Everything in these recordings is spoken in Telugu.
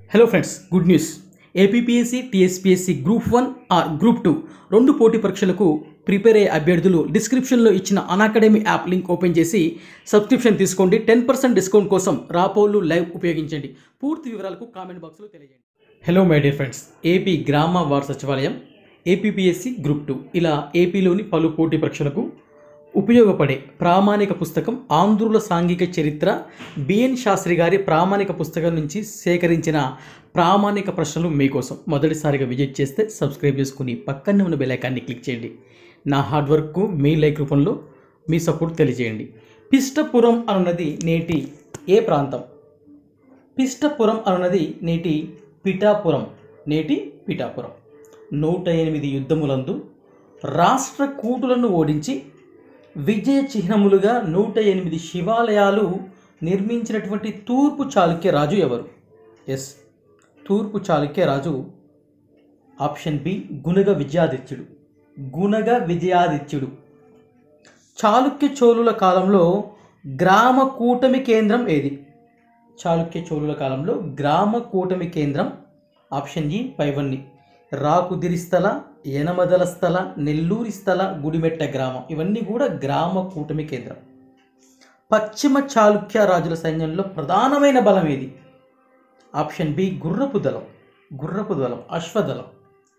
hello friends good news APPSC TSPSC group one or group two రెండు పోటీ పరీక్షలకు ప్రిపేర్ అయ్యే అభ్యర్థులు డిస్క్రిప్షన్లో ఇచ్చిన అకాడమీ యాప్ లింక్ ఓపెన్ చేసి సబ్స్క్రిప్షన్ తీసుకోండి టెన్ పర్సెంట్ డిస్కౌంట్ కోసం రాపోలు లైవ్ ఉపయోగించండి పూర్తి వివరాలకు కామెంట్ బాక్స్లో తెలియజేయండి hello my dear friends AP గ్రామ వార్డ్ సచివాలయం ఏపీపీఎస్సీ గ్రూప్ టూ ఇలా ఏపీలోని పలు పోటీ పరీక్షలకు ఉపయోగపడే ప్రామాణిక పుస్తకం ఆంధ్రుల సాంఘిక చరిత్ర బిఎన్ శాస్త్రి గారి ప్రామాణిక పుస్తకం నుంచి సేకరించిన ప్రామాణిక ప్రశ్నలు మీకోసం మొదటిసారిగా విజిట్ చేస్తే సబ్స్క్రైబ్ చేసుకుని పక్కనే ఉన్న బెలైకాన్ని క్లిక్ చేయండి నా హార్డ్ వర్క్కు మీ లైక్ రూపంలో మీ సపోర్ట్ తెలియజేయండి పిష్టపురం అనున్నది నేటి ఏ ప్రాంతం పిష్టపురం అనున్నది నేటి పిఠాపురం నేటి పిఠాపురం నూట ఎనిమిది యుద్ధములందు రాష్ట్ర కూటులను ఓడించి విజయ చిహ్నములుగా నూట ఎనిమిది శివాలయాలు నిర్మించినటువంటి తూర్పు చాళుక్య రాజు ఎవరు ఎస్ తూర్పు చాళుక్య రాజు ఆప్షన్ బి గుణగ విజయాదిత్యుడు గుణగ విజయాదిత్యుడు చాళుక్య చోళుల కాలంలో గ్రామ కూటమి కేంద్రం ఏది చాళుక్య చోళుల కాలంలో గ్రామ కూటమి కేంద్రం ఆప్షన్ జి పైవన్ని రాకుదిరి స్థల యనమదల స్థల నెల్లూరి స్థల గుడిమెట్ట గ్రామం ఇవన్నీ కూడా గ్రామ కూటమి కేంద్రం పశ్చిమ చాళుక్య రాజుల సైన్యంలో ప్రధానమైన బలం ఏది ఆప్షన్ బి గుర్రపు దళం గుర్రపు దళం అశ్వదళం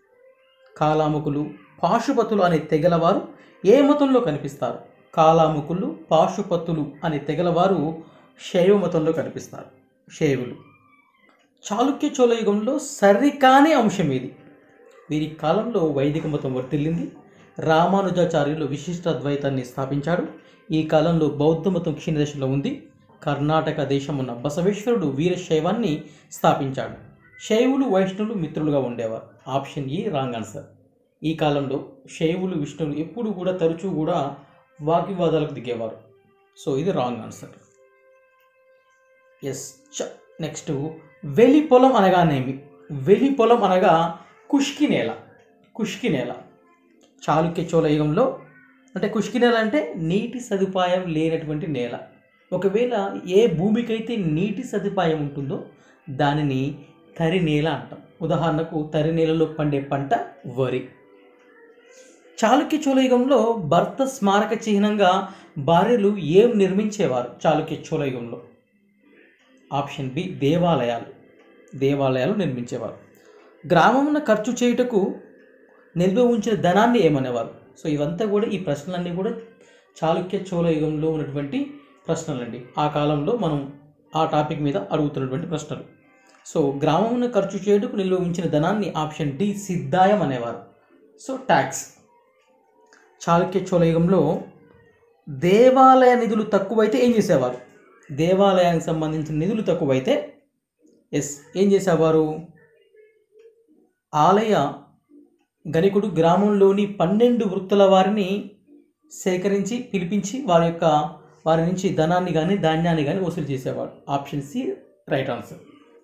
కాలాముకులు పాశుపతులు అనే తెగలవారు ఏ మతంలో కనిపిస్తారు కాలాముకులు పాశుపతులు అనే తెగలవారు శైవ మతంలో కనిపిస్తారు శైవులు చాళుక్య చోళ యుగంలో సరికాని అంశం ఇది వీరి కాలంలో వైదిక మతం వర్తిల్లింది రామానుజాచార్యులు విశిష్ట అద్వైతాన్ని స్థాపించాడు ఈ కాలంలో బౌద్ధ మతం క్షీణదశలో ఉంది కర్ణాటక దేశమున్న బసవేశ్వరుడు వీరశైవాన్ని స్థాపించాడు శైవులు వైష్ణవులు మిత్రులుగా ఉండేవారు ఆప్షన్ ఏ రాంగ్ ఆన్సర్ ఈ కాలంలో శైవులు విష్ణువులు ఎప్పుడు కూడా తరచూ కూడా వాగ్వివాదాలకు దిగేవారు సో ఇది రాంగ్ ఆన్సర్ ఎస్ చ నెక్స్ట్ వెలి పొలం అనగానేమి వెలి పొలం అనగా కుష్కి నేల కుష్కి నేల చాళుక్య చోళ యుగంలో అంటే కుష్కి నేల అంటే నీటి సదుపాయం లేనటువంటి నేల ఒకవేళ ఏ భూమికైతే నీటి సదుపాయం ఉంటుందో దానిని తరి నేల అంటాం ఉదాహరణకు తరి నేలలో పండే పంట వరి చాళుక్య చోళ యుగంలో భర్త స్మారక చిహ్నంగా భార్యలు ఏం నిర్మించేవారు చాళుక్య చోళ యుగంలో ఆప్షన్ బి దేవాలయాలు దేవాలయాలు నిర్మించేవారు గ్రామమున ఖర్చు చేయుటకు నిల్వ ఉంచిన ధనాన్ని ఏమనేవారు సో ఇవంతా కూడా ఈ ప్రశ్నలన్నీ కూడా చాళుక్య చోళ యుగంలో ఉన్నటువంటి ప్రశ్నలండి ఆ కాలంలో మనం ఆ టాపిక్ మీద అడుగుతున్నటువంటి ప్రశ్నలు సో గ్రామమున ఖర్చు చేయుటకు నిల్వ ఉంచిన ధనాన్ని ఆప్షన్ డి సిద్ధాయం అనేవారు సో ట్యాక్స్ చాళుక్య చోళ యుగంలో దేవాలయ నిధులు తక్కువైతే ఏం చేసేవారు దేవాలయానికి సంబంధించిన నిధులు తక్కువైతే ఎస్ ఏం చేసేవారు ఆలయ గణికుడు గ్రామంలోని పన్నెండు వృత్తుల వారిని సేకరించి పిలిపించి వారి యొక్క వారి నుంచి ధనాన్ని కానీ ధాన్యాన్ని కానీ వసూలు చేసేవాడు ఆప్షన్ సి రైట్ ఆన్సర్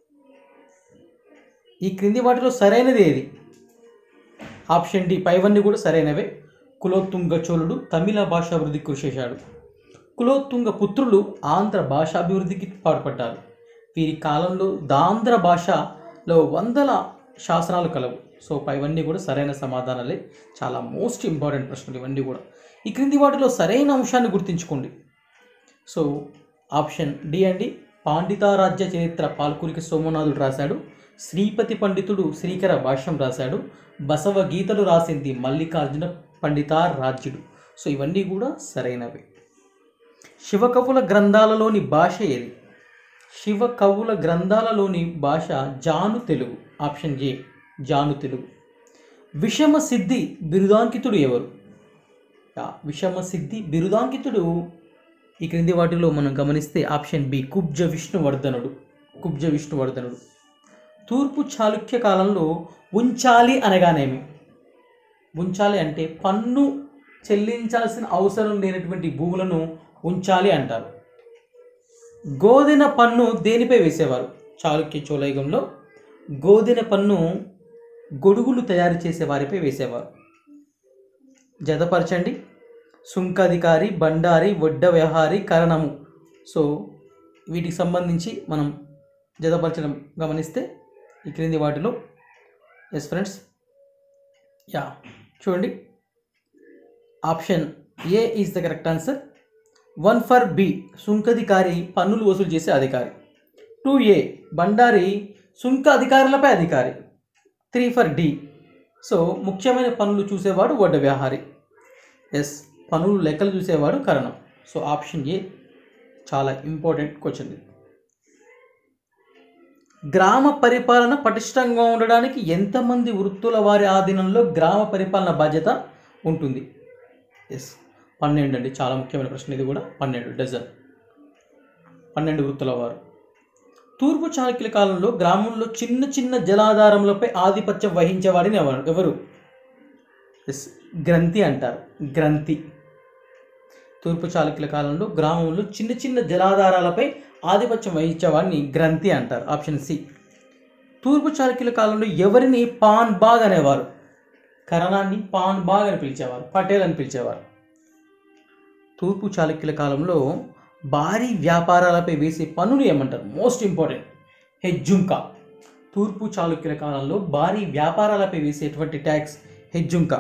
ఈ క్రింది వాటిలో సరైనది ఏది ఆప్షన్ డి పైవన్నీ కూడా సరైనవే కులోత్తుంగ చోళుడు తమిళ భాషాభివృద్ధి కృషి చేశాడు కులోత్తుంగ పుత్రులు ఆంధ్ర భాషాభివృద్ధికి పాటుపడ్డారు వీరి కాలంలో దాంధ్ర భాషలో వందల శాసనాలు కలవు సో ఇవన్నీ కూడా సరైన సమాధానాలే చాలా మోస్ట్ ఇంపార్టెంట్ ప్రశ్నలు ఇవన్నీ కూడా ఈ క్రింది వాటిలో సరైన అంశాన్ని గుర్తుంచుకోండి సో ఆప్షన్ డి అండి పాండితారాజ్య చరిత్ర పాల్కురికి సోమనాథుడు రాశాడు శ్రీపతి పండితుడు శ్రీకర భాష్యం రాశాడు బసవ గీతలు రాసింది మల్లికార్జున పండితారాజ్యుడు సో ఇవన్నీ కూడా సరైనవి శివకవుల గ్రంథాలలోని భాష ఏది శివ కవుల గ్రంథాలలోని భాష జాను తెలుగు ఆప్షన్ ఏ జాను తెలుగు విషమ సిద్ధి బిరుదాంకితుడు ఎవరు యా, విషమ సిద్ధి బిరుదాంకితుడు ఈ క్రింది వాటిలో మనం గమనిస్తే ఆప్షన్ బి కుబ్జ విష్ణువర్ధనుడు కుబ్జ విష్ణువర్ధనుడు తూర్పు చాళుక్య కాలంలో ఉంచాలి అనగానేమి ఉంచాలి అంటే పన్ను చెల్లించాల్సిన అవసరం లేనటువంటి భూములను ఉంచాలి అంటారు గోధుమ పన్ను దేనిపై వేసేవారు చాళుక్య చోళయుగంలో గోధుమ పన్ను గొడుగులు తయారు చేసే వారిపై వేసేవారు జతపరచండి సుంకాధికారి బండారి వడ్డ వ్యవహారి కరణము సో వీటికి సంబంధించి మనం జతపరచడం గమనిస్తే ఈ క్రింది వాటిలో ఎస్ ఫ్రెండ్స్ యా చూడండి option A is the correct answer one for B సుంకాధికారి పన్నులు వసూలు చేసే అధికారి టూ ఏ బండారి సుంక అధికారులపై అధికారి త్రీ ఫర్ డి సో ముఖ్యమైన పనులు చూసేవాడు వడ్డ వ్యాహారి ఎస్ పనులు లెక్కలు చూసేవాడు కరణం సో ఆప్షన్ ఏ చాలా ఇంపార్టెంట్ క్వశ్చన్ ఇది గ్రామ పరిపాలన పటిష్టంగా ఉండడానికి ఎంతమంది వృత్తుల వారి ఆధీనంలో గ్రామ పరిపాలన బాధ్యత ఉంటుంది ఎస్ పన్నెండు అండి చాలా ముఖ్యమైన ప్రశ్న ఇది కూడా పన్నెండు డజన్ పన్నెండు వృత్తుల వారు తూర్పు చాళుక్యుల కాలంలో గ్రామంలో చిన్న చిన్న జలాధారములపై ఆధిపత్యం వహించేవాడిని ఎవరు ఎవరు ఎస్ గ్రంథి అంటారు గ్రంథి తూర్పు చాళుక్యుల కాలంలో గ్రామంలో చిన్న చిన్న జలాధారాలపై ఆధిపత్యం వహించేవాడిని గ్రంథి అంటారు ఆప్షన్ సి తూర్పు చాళుక్యుల కాలంలో ఎవరిని పాన్ బాగ్ అనేవారు కరణాన్ని పాన్ బాగ్ అని పిలిచేవారు పటేల్ అని పిలిచేవారు తూర్పు చాళుక్యుల కాలంలో భారీ వ్యాపారాలపై వేసే పన్నులు ఏమంటారు మోస్ట్ ఇంపార్టెంట్ హెజ్జుంకా తూర్పు చాళుక్యుల కాలంలో భారీ వ్యాపారాలపై వేసేటువంటి ట్యాక్స్ హెజ్జుంకా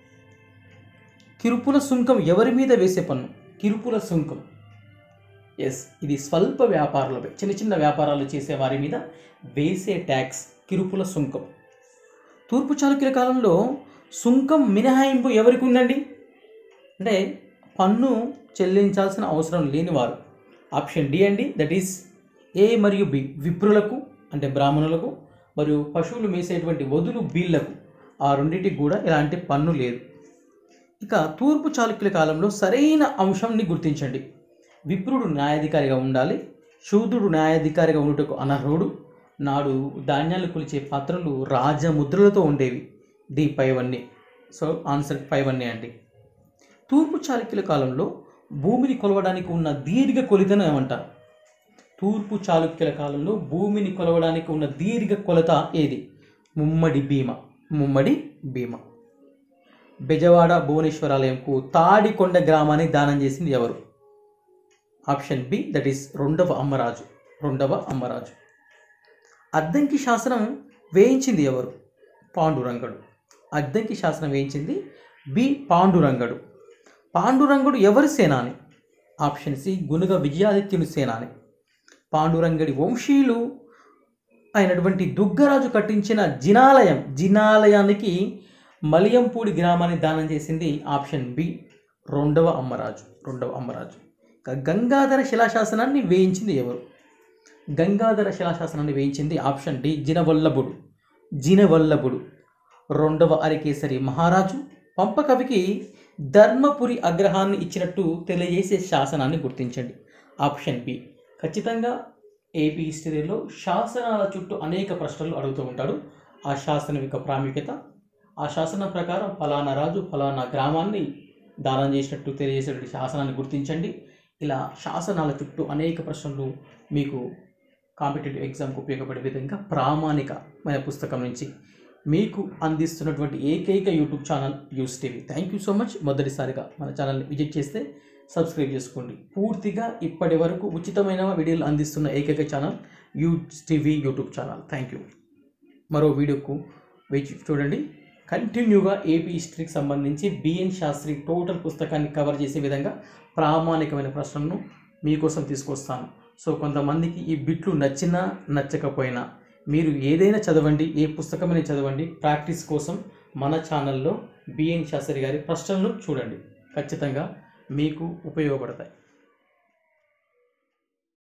కిరుపుల సుంకం ఎవరి మీద వేసే పన్ను కిరుపుల సుంకం ఎస్ ఇది స్వల్ప వ్యాపారులపై చిన్న చిన్న వ్యాపారాలు చేసే వారి మీద వేసే ట్యాక్స్ కిరుపుల సుంకం తూర్పు చాళుక్యుల కాలంలో సుంకం మినహాయింపు ఎవరికి ఉందండి అంటే పన్ను చెల్లించాల్సిన అవసరం లేనివారు ఆప్షన్ డి అండి దట్ ఈస్ ఏ మరియు బి విప్రులకు అంటే బ్రాహ్మణులకు మరియు పశువులు మేసేటువంటి వదులు బీళ్లకు ఆ రెండింటికి కూడా ఎలాంటి పన్ను లేదు ఇక తూర్పు చాళుక్యుల కాలంలో సరైన అంశంని గుర్తించండి విప్రుడు న్యాయాధికారిగా ఉండాలి శూద్రుడు న్యాయాధికారిగా ఉండుటకు అనర్హుడు నాడు ధాన్యాలు కొలిచే పాత్రలు రాజముద్రలతో ఉండేవి డి పైవన్నీ సో ఆన్సర్ పైవన్నీ అండి తూర్పు చాళుక్యుల కాలంలో భూమిని కొలవడానికి ఉన్న దీర్ఘ కొలితను ఏమంటారు తూర్పు చాళుక్యుల కాలంలో భూమిని కొలవడానికి ఉన్న దీర్ఘ కొలత ఏది ముమ్మడి భీమ ముమ్మడి భీమ బెజవాడ భువనేశ్వరాలయంకు తాడికొండ గ్రామాన్ని దానం చేసింది ఎవరు ఆప్షన్ బి దట్ ఈస్ రెండవ అమ్మరాజు రెండవ అమ్మరాజు అద్దంకి శాసనం వేయించింది ఎవరు పాండురంగడు అద్దంకి శాసనం వేయించింది బి పాండురంగడు పాండురంగడు ఎవరి సేనాని ఆప్షన్ సి గునుగ విజయాదిత్యుని సేనాని పాండురంగడి వంశీయులు అయినటువంటి దుగ్గరాజు కట్టించిన జినాలయం జినాలయానికి మలియంపూడి గ్రామాన్ని దానం చేసింది ఆప్షన్ బి రెండవ అమ్మరాజు రెండవ అమ్మరాజు ఇక గంగాధర శిలాశాసనాన్ని వేయించింది ఎవరు గంగాధర శిలాశాసనాన్ని వేయించింది ఆప్షన్ డి జినవల్లభుడు జినవల్లభుడు రెండవ అరికేసరి మహారాజు పంపకవికి ధర్మపురి అగ్రహాన్ని ఇచ్చినట్టు తెలియజేసే శాసనాన్ని గుర్తించండి ఆప్షన్ బి ఖచ్చితంగా ఏపీ హిస్టరీలో శాసనాల చుట్టూ అనేక ప్రశ్నలు అడుగుతూ ఉంటాడు ఆ శాసనం యొక్క ప్రాముఖ్యత ఆ శాసనం ప్రకారం ఫలానా రాజు ఫలానా గ్రామాన్ని దానం చేసినట్టు తెలియజేసేటువంటి శాసనాన్ని గుర్తించండి ఇలా శాసనాల చుట్టూ అనేక ప్రశ్నలు మీకు కాంపిటేటివ్ ఎగ్జామ్కి ఉపయోగపడే విధంగా ప్రామాణికమైన పుస్తకం నుంచి మీకు అందిస్తున్నటువంటి ఏకైక YouTube channel use TV thank you so much మొదటిసారిగా మన ఛానల్ని విజిట్ చేస్తే సబ్స్క్రైబ్ చేసుకోండి పూర్తిగా ఇప్పటి వరకు ఉచితమైన వీడియోలు అందిస్తున్న ఏకైక channel use TV YouTube channel thank you మరో వీడియోకు వేచి చూడండి కంటిన్యూగా ఏపీ హిస్టరీకి సంబంధించి బిఎన్ శాస్త్రి టోటల్ పుస్తకాన్ని కవర్ చేసే విధంగా ప్రామాణికమైన ప్రశ్నలను మీకోసం తీసుకొస్తాను సో కొంతమందికి ఈ బిట్లు నచ్చినా నచ్చకపోయినా మీరు ఏదైనా చదవండి ఏ పుస్తకమైనా చదవండి ప్రాక్టీస్ కోసం మన ఛానల్లో బిఎన్ శాస్త్రి గారి ప్రశ్నలను చూడండి ఖచ్చితంగా మీకు ఉపయోగపడతాయి